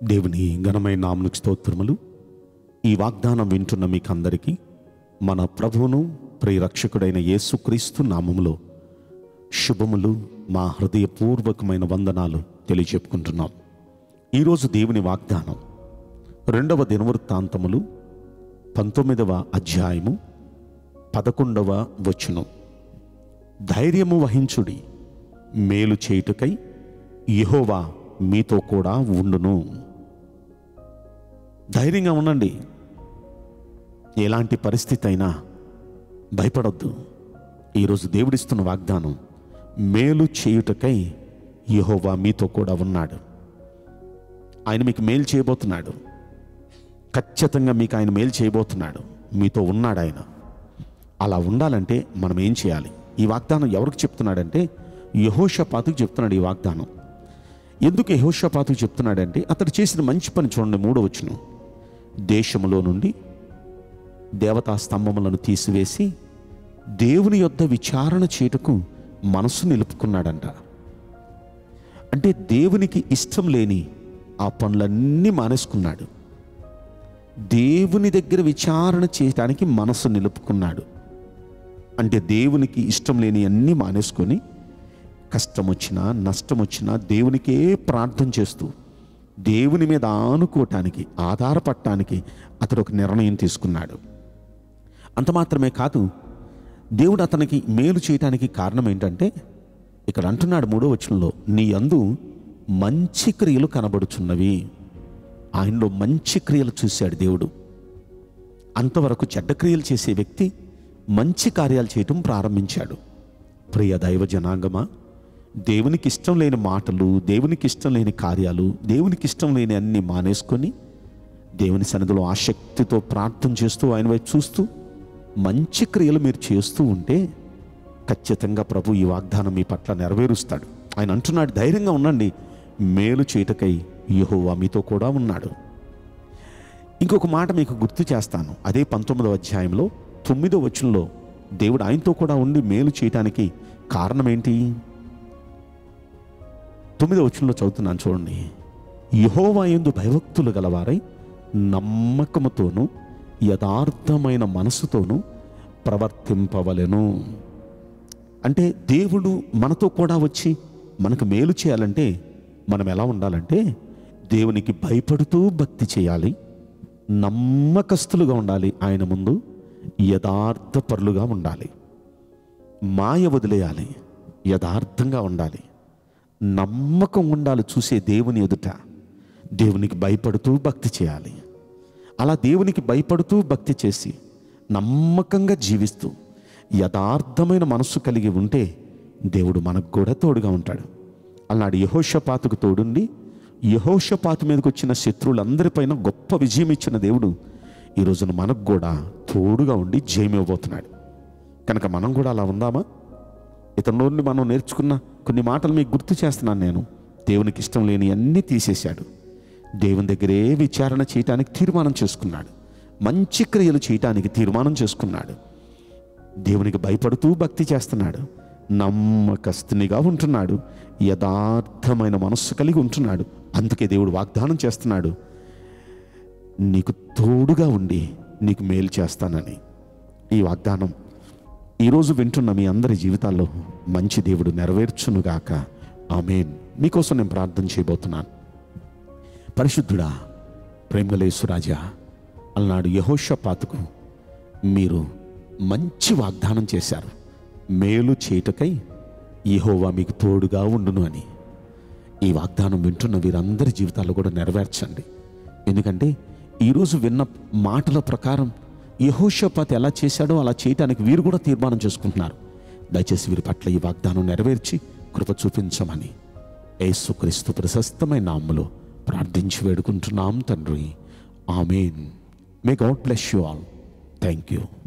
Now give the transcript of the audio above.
దేవుని ఘనమైన నామనికి స్తోత్రములు ఈ వాగ్దానం వింటున్న మీకందరికీ మన ప్రభువును ప్రియరక్షకుడైన యేసుక్రీస్తు నామములో శుభములు మా హృదయపూర్వకమైన వందనాలు తెలియజెప్పుకుంటున్నాం ఈరోజు దేవుని వాగ్దానం రెండవ దినవృత్తాంతములు పంతొమ్మిదవ అధ్యాయము పదకొండవ వచనం ధైర్యము వహించుడి మేలు చేయుటకై యెహోవా మీతో కూడా ఉండును ధైర్యంగా ఉండండి ఎలాంటి పరిస్థితి అయినా భయపడొద్దు ఈరోజు దేవుడిస్తున్న వాగ్దానం మేలు చేయుటకై యెహోవా మీతో కూడా ఉన్నాడు ఆయన మీకు మేలు చేయబోతున్నాడు ఖచ్చితంగా మీకు ఆయన మేలు చేయబోతున్నాడు మీతో ఉన్నాడు ఆయన అలా ఉండాలంటే మనం ఏం చేయాలి ఈ వాగ్దానం ఎవరికి చెప్తున్నాడంటే యహోషపాతుకు చెప్తున్నాడు ఈ వాగ్దానం ఎందుకు యహోషపాతుకు చెప్తున్నాడంటే అతడు చేసిన మంచి పని చూడండి మూడో వచ్చును దేశములో నుండి దేవతా స్తంభములను తీసివేసి దేవుని యొద్ద విచారణ చేయుటకు మనసు నిలుపుకున్నాడంట అంటే దేవునికి ఇష్టం లేని ఆ పనులన్నీ మానేసుకున్నాడు దేవుని దగ్గర విచారణ చేయడానికి మనసు నిలుపుకున్నాడు అంటే దేవునికి ఇష్టం లేని అన్నీ మానేసుకొని కష్టం వచ్చినా నష్టం వచ్చినా దేవునికే ప్రార్థన చేస్తూ దేవుని మీద ఆనుకోవటానికి ఆధారపడటానికి అతడు ఒక నిర్ణయం తీసుకున్నాడు అంత మాత్రమే కాదు దేవుడు అతనికి మేలు చేయటానికి కారణం ఏంటంటే ఇక్కడ అంటున్నాడు మూడో వచనంలో నీ అందు మంచి క్రియలు కనబడుచున్నవి ఆయనలో మంచి క్రియలు చూశాడు దేవుడు అంతవరకు చెడ్డ క్రియలు చేసే వ్యక్తి మంచి కార్యాలు చేయటం ప్రారంభించాడు ప్రియ దైవ జనాంగమా దేవునికి ఇష్టం లేని మాటలు దేవునికి ఇష్టం లేని కార్యాలు దేవునికి ఇష్టం లేని అన్ని మానేసుకొని దేవుని సన్నిధిలో ఆసక్తితో ప్రార్థన చేస్తూ ఆయన వైపు చూస్తూ మంచి క్రియలు మీరు చేస్తూ ఉంటే ఖచ్చితంగా ప్రభు ఈ వాగ్దానం మీ పట్ల నెరవేరుస్తాడు ఆయన అంటున్నాడు ధైర్యంగా ఉండండి మేలు చేయటకై యెహోవా మీతో కూడా ఉన్నాడు ఇంకొక మాట మీకు గుర్తు చేస్తాను అదే పంతొమ్మిదవ అధ్యాయంలో తొమ్మిదో వచనంలో దేవుడు ఆయనతో కూడా ఉండి మేలు చేయటానికి కారణం ఏంటి తొమ్మిదో వచనంలో చదువుతున్నాను చూడండి యహోవా ఎందు భయభక్తులు గలవారై నమ్మకముతోనూ యథార్థమైన మనసుతోనూ ప్రవర్తింపవలెను అంటే దేవుడు మనతో కూడా వచ్చి మనకు మేలు చేయాలంటే మనం ఎలా ఉండాలంటే దేవునికి భయపడుతూ భక్తి చేయాలి నమ్మకస్తులుగా ఉండాలి ఆయన ముందు యథార్థపరులుగా ఉండాలి మాయ వదిలేయాలి యథార్థంగా ఉండాలి నమ్మకం ఉండాలి చూసే దేవుని ఎదుట దేవునికి భయపడుతూ భక్తి చేయాలి అలా దేవునికి భయపడుతూ భక్తి చేసి నమ్మకంగా జీవిస్తూ యథార్థమైన మనస్సు కలిగి ఉంటే దేవుడు మనకు కూడా తోడుగా ఉంటాడు అన్నాడు యహోషపాతుకు తోడుండి యహోషపాతు మీదకి వచ్చిన శత్రువులందరిపైన గొప్ప విజయం ఇచ్చిన దేవుడు ఈ రోజున మనకు కూడా తోడుగా ఉండి జయం ఇవ్వబోతున్నాడు కనుక మనం కూడా అలా ఉందామా ఇతని నుండి మనం నేర్చుకున్న కొన్ని మాటలు మీకు గుర్తు చేస్తున్నాను నేను దేవునికి ఇష్టం లేని అన్నీ తీసేశాడు దేవుని దగ్గరే విచారణ చేయటానికి తీర్మానం చేసుకున్నాడు మంచి క్రియలు చేయటానికి తీర్మానం చేసుకున్నాడు దేవునికి భయపడుతూ భక్తి చేస్తున్నాడు నమ్మకస్తునిగా ఉంటున్నాడు యథార్థమైన మనస్సు కలిగి ఉంటున్నాడు అందుకే దేవుడు వాగ్దానం చేస్తున్నాడు నీకు తోడుగా ఉండి నీకు మేలు చేస్తానని ఈ వాగ్దానం ఈరోజు వింటున్న మీ అందరి జీవితాల్లో మంచి దేవుడు నెరవేర్చునుగాక ఆమెన్ మీకోసం నేను ప్రార్థన చేయబోతున్నాను పరిశుద్ధుడా ప్రేమలేసురాజా అలనాడు యహోషపాతుకు మీరు మంచి వాగ్దానం చేశారు మేలు చేయుటకై యెహోవా మీకు తోడుగా ఉండును అని ఈ వాగ్దానం వింటున్న వీరందరి జీవితాల్లో కూడా నెరవేర్చండి ఎందుకంటే ఈరోజు విన్న మాటల ప్రకారం యహోషపాత్ ఎలా చేశాడో అలా చేయటానికి వీరు కూడా తీర్మానం చేసుకుంటున్నారు దయచేసి వీరి పట్ల ఈ వాగ్దానం నెరవేర్చి కృప చూపించమని యేసుక్రీస్తు ప్రశస్తమైన నామములో ప్రార్థించి వేడుకుంటున్నాం తండ్రి amen may God bless you all thank you